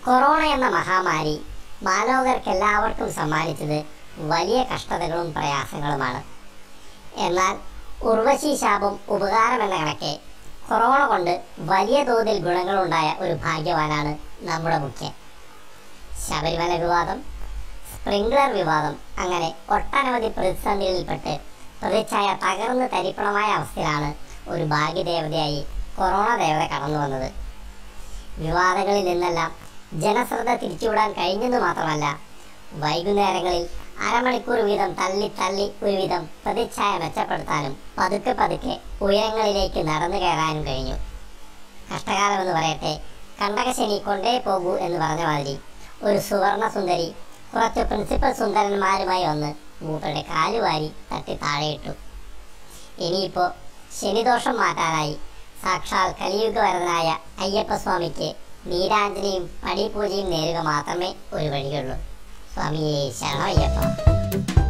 corona എന്ന മഹാമാരി മാനവകർക്കെല്ലാവർക്കും സമ്മാനിച്ചത് വലിയ കഷ്ടതകളും പ്രയാസങ്ങളുമാണ് എന്നാൽ ഉർവശി ശാപം ഉപകാരമെന്ന കണക്കെ കൊറോണ കൊണ്ട് വലിയ തോതിൽ ഗുണങ്ങളുണ്ടായ ഒരു ഭാഗ്യവാനാണ് നമ്മുടെ മുഖ്യൻ ശബരിമല വിവാദം സ്പ്രിംഗ്ലർ വിവാദം അങ്ങനെ ഒട്ടനവധി പ്രതിസന്ധികളിൽപ്പെട്ട് പ്രതിച്ഛായ തകർന്ന് തരിപ്പണമായ അവസ്ഥയിലാണ് ഒരു ഭാഗ്യദേവതയായി കൊറോണ ദേവത കടന്നു വന്നത് വിവാദങ്ങളിൽ നിന്നെല്ലാം ജനശ്രദ്ധ തിരിച്ചുവിടാൻ കഴിഞ്ഞെന്ന് മാത്രമല്ല വൈകുന്നേരങ്ങളിൽ അരമണിക്കൂർ വീതം തള്ളി തള്ളി ഒരുവിധം പ്രതിച്ഛായ മെച്ചപ്പെടുത്താനും പതുക്കെ പതുക്കെ ഉയരങ്ങളിലേക്ക് നടന്നു കയറാനും കഴിഞ്ഞു കഷ്ടകാലം എന്ന് പറയട്ടെ കണ്ടകശനി കൊണ്ടേ പോകൂ എന്ന് പറഞ്ഞ മാതിരി ഒരു സുവർണ സുന്ദരി കുറച്ച് പ്രിൻസിപ്പൽ സുന്ദരന്മാരുമായി വന്ന് മൂപ്പരുടെ കാലുവാരി തട്ടി താഴെയിട്ടു ഇനിയിപ്പോ ശനിദോഷം മാറ്റാനായി സാക്ഷാൽ കലിയുഗവരനായ അയ്യപ്പസ്വാമിക്ക് നീരാഞ്ജനയും പടിപൂജയും നേരുക മാത്രമേ ഒരു വഴിയുള്ളൂ സ്വാമിയെ ശരണമയ്യപ്പ